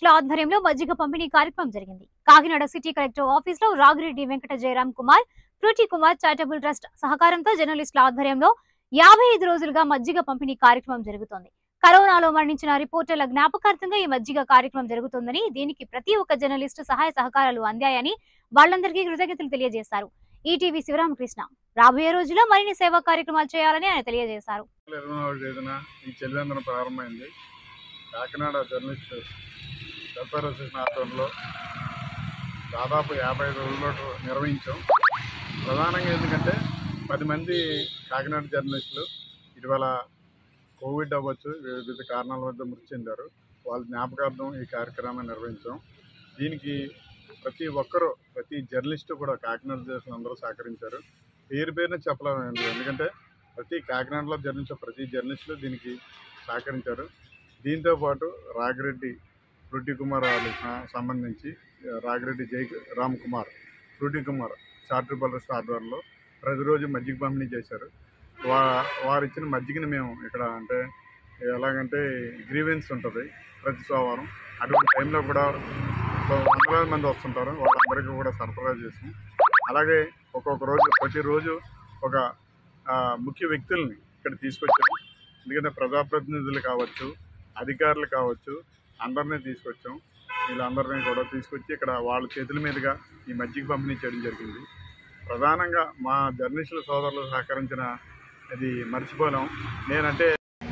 ఆధ్వర్యంలో మజ్జిగ పంపిణీ కార్యక్రమం జరిగింది కాకినాడ సిటీ కలెక్టర్ ఆఫీస్ లో రాగిరెడ్డి వెంకట జయరాం కుమార్ ఫ్రూటీ కుమార్ చారిటబుల్ ట్రస్ట్ సహకారంతో జర్నలిస్టుల ఆధ్వర్యంలో యాభై ఐదు రోజులుగా మజ్జిగ పంపిణీ కార్యక్రమం జరుగుతోంది కరోనాలో మరణించిన రిపోర్టర్ల జ్ఞాపకార్థంగా ఈ మజ్జిగ కార్యక్రమం జరుగుతుందని దీనికి ప్రతి ఒక్క జర్నలిస్టు సహాయ సహకారాలు అందాయని వాళ్ళందరికీ కృతజ్ఞతలు తెలియజేశారు ఈటీవీ శివరామకృష్ణ రాబోయే రోజుల్లో మరిన్ని సేవా కార్యక్రమాలు చేయాలని ఆయన తెలియజేశారు ఇరవై నాలుగు తేదీన ఈ చెల్లిందన ప్రారంభమైంది కాకినాడ జర్నలిస్ట్ వెల్ఫేర్ అసోసియేషన్ ఆధ్వర్యంలో దాదాపు యాభై ఐదు రోజులు నిర్వహించాం ప్రధానంగా ఎందుకంటే పది మంది కాకినాడ జర్నలిస్టులు ఇటీవల కోవిడ్ అవ్వచ్చు వివిధ కారణాల వద్ద మృతి చెందారు వాళ్ళ జ్ఞాపకార్థం ఈ కార్యక్రమాన్ని నిర్వహించాం దీనికి ప్రతి ఒక్కరూ ప్రతి జర్నలిస్టు కూడా కాకినాడ జర్నలిస్టులు అందరూ సహకరించారు పేరు పేరున చెప్పలేము ఎందుకంటే ప్రతి కాకినాడలో జర్నలిస్ట్ ప్రతి జర్నలిస్టులు దీనికి సహకరించారు దీంతో పాటు రాగిరెడ్డి ఫ్రూటీ కుమార్ వాళ్ళకి సంబంధించి రాగిరెడ్డి జై రామ్ కుమార్ ఫ్రూటీ కుమార్ చార్టర్ బలరస్ ఆధ్వర్యంలో ప్రతిరోజు మజ్జిగ పంపిణీ చేశారు వా వారు ఇచ్చిన మజ్జిగని మేము ఇక్కడ అంటే ఎలాగంటే గ్రీవెన్స్ ఉంటుంది ప్రతి సోమవారం అటువంటి టైంలో కూడా ఒక వందలాది మంది వస్తుంటారు వాళ్ళందరికీ కూడా సరఫరా చేసాం అలాగే ఒక్కొక్క రోజు ప్రతిరోజు ఒక ఆ, ముఖ్య వ్యక్తుల్ని ఇక్కడ తీసుకొచ్చాము ఎందుకంటే ప్రజాప్రతినిధులు కావచ్చు అధికారులు కావచ్చు అందరినీ తీసుకొచ్చాం వీళ్ళందరినీ కూడా తీసుకొచ్చి ఇక్కడ వాళ్ళ చేతుల మీదుగా ఈ మజ్జిగ పంపిణీ చేయడం జరిగింది ప్రధానంగా మా జర్నలిస్టుల సోదరులు సహకరించిన ఇది మర్చిపోలేం నేనంటే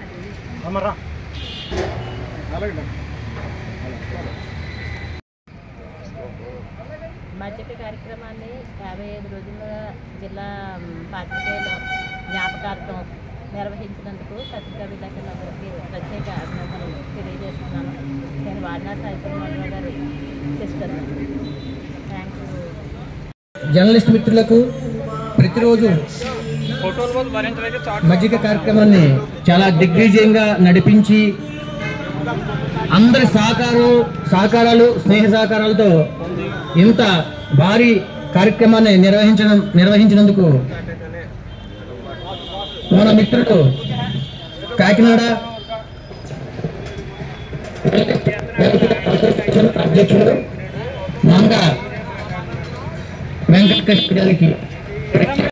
మధ్యక కార్యక్రమాన్ని యాభై ఐదు రోజుల జిల్లా మ్, పాత్రికేయుల జ్ఞాపకార్థం నిర్వహించినందుకు పత్రికా విలేకరులందరికీ ప్రత్యేక అభినందనలు తెలియజేస్తున్నాను నేను వాడినా సాయిపురం గారి సిస్టర్ థ్యాంక్ యూ జర్నలిస్ట్ మిత్రులకు ప్రతిరోజు మజ్జిగ కార్యక్రమాన్ని చాలా దిగ్విజయంగా నడిపించి అందరి సహకారం సహకారాలు స్నేహ సహకారాలతో ఇంత భారీ కార్యక్రమాన్ని నిర్వహించడం నిర్వహించినందుకు మన మిత్రుడు కాకినాడ అధ్యక్షుడు మంగ వెంకటకృష్ణ గారికి